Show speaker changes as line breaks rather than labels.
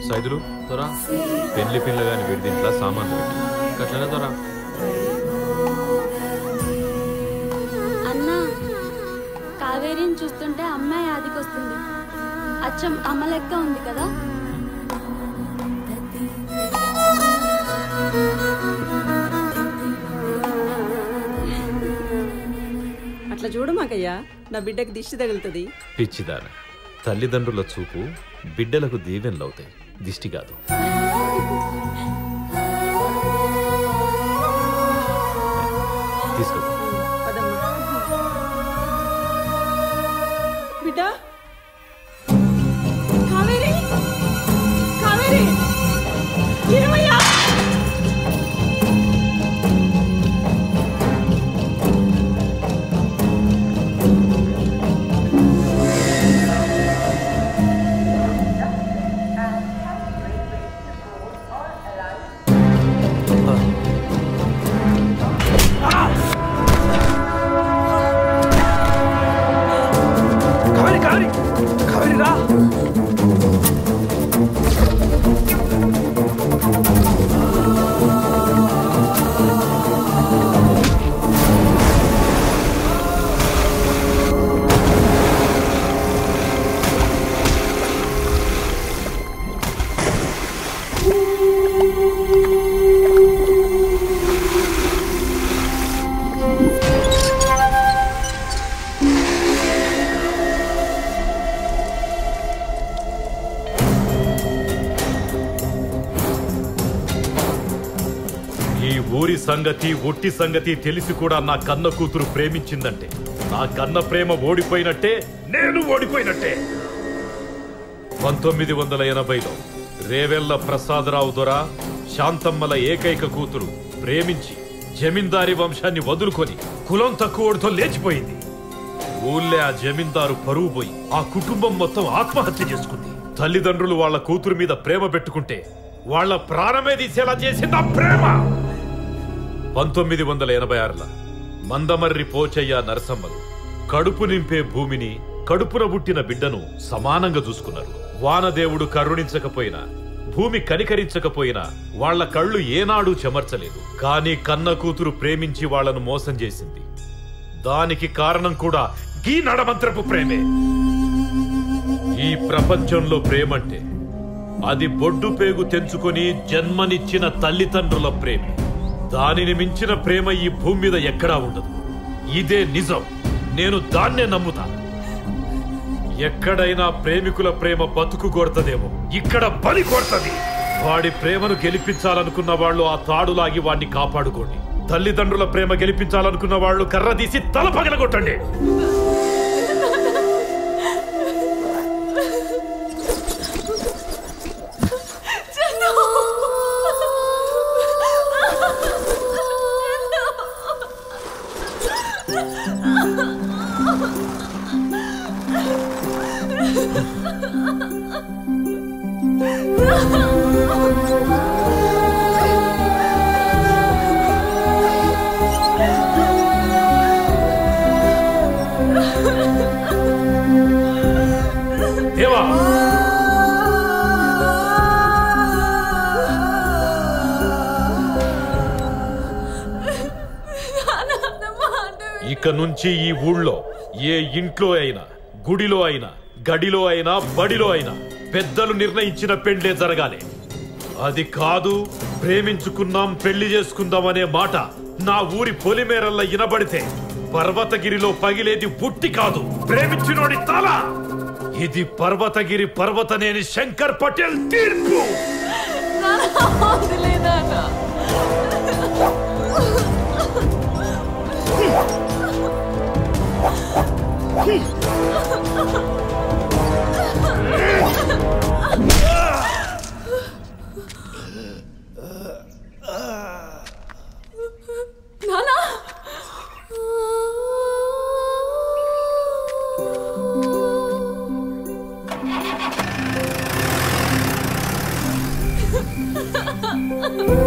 సైదులు త్వర పెళ్లి పిల్లగాని విడిదింట్లా సామాన్లు పెట్టి అట్లనే త్వర
అన్నా కావేరిని చూస్తుంటే అమ్మాయి ఆదికొస్తుంది అచ్చం అమ్మ లెక్క ఉంది కదా
అట్లా చూడమాకయ్యా నా బిడ్డకి దిష్టి తగులుతుంది
పిచ్చిదాన తల్లిదండ్రుల చూపు బిడ్డలకు దీవెనలవుతాయి దిష్టి కాదు తీసుకో
పదమ్మా బిడ్డ కావేరి కావేరి ఏమయ్యా
కావేరి కావేరి కావేరి రా
ఈ ఊరి సంగతి ఒట్టి సంగతి తెలిసి కూడా నా కన్న కూతురు ప్రేమించిందంటే నా కన్న ప్రేమ ఓడిపోయినట్టే నేను ఓడిపోయినట్టే పంతొమ్మిది వందల ఎనభైలో రేవెల్ల ప్రసాదరావు దొర శాంతమ్మల ఏకైక కూతురు ప్రేమించి జమీందారీ వంశాన్ని వదులుకొని కులం తక్కువడితో లేచిపోయింది ఊళ్ళే ఆ జమీందారు పరువు పోయి ఆ కుటుంబం మొత్తం ఆత్మహత్య చేసుకుంది తల్లిదండ్రులు వాళ్ళ కూతురు మీద ప్రేమ పెట్టుకుంటే వాళ్ళ ప్రాణమే తీసేలా చేసింది ఆ ప్రేమ పంతొమ్మిది వందల ఎనభై ఆరుల మందమర్రి పోచయ్య నరసమ్మలు కడుపు నింపే భూమిని కడుపున పుట్టిన బిడ్డను సమానంగా చూసుకున్నారు వానదేవుడు కరుణించకపోయినా భూమి కనికరించకపోయినా వాళ్ళ కళ్ళు ఏనాడూ చెమర్చలేదు కానీ కన్న కూతురు ప్రేమించి వాళ్ళను మోసం చేసింది దానికి కారణం కూడా ఈ నడమంత్రపు ప్రేమే ఈ ప్రపంచంలో ప్రేమంటే అది బొడ్డు పేగు తెంచుకొని జన్మనిచ్చిన తల్లిదండ్రుల ప్రేమ దానిని మించిన ప్రేమ ఈ భూమి మీద ఎక్కడా ఉండదు ఇదే నిజం నేను దాన్నే నమ్ముతా ఎక్కడైనా ప్రేమికుల ప్రేమ బతుకు కొడతదేమో ఇక్కడ బలి కొడతది వాడి ప్రేమను గెలిపించాలనుకున్న వాళ్ళు ఆ తాడులాగి వాడిని కాపాడుకోండి తల్లిదండ్రుల ప్రేమ గెలిపించాలనుకున్న వాళ్ళు కర్ర తీసి తల పగలగొట్టండి దేవా ఇక నుంచి ఈ ఊళ్ళో ఏ ఇంట్లో అయినా గుడిలో అయినా గడిలో అయినా బడిలో అయినా పెద్దలు నిర్ణయించిన పెండ్లే జరగాలి అది కాదు ప్రేమించుకున్నాం పెళ్లి చేసుకుందాం అనే మాట నా ఊరి పొలిమేరల్లో ఇనబడితే పర్వతగిరిలో పగిలేది బుట్టి కాదు ప్రేమించినోడి తల ఇది పర్వతగిరి పర్వతనేని శంకర్ పటేల్ తీర్పు
నానా
ఆ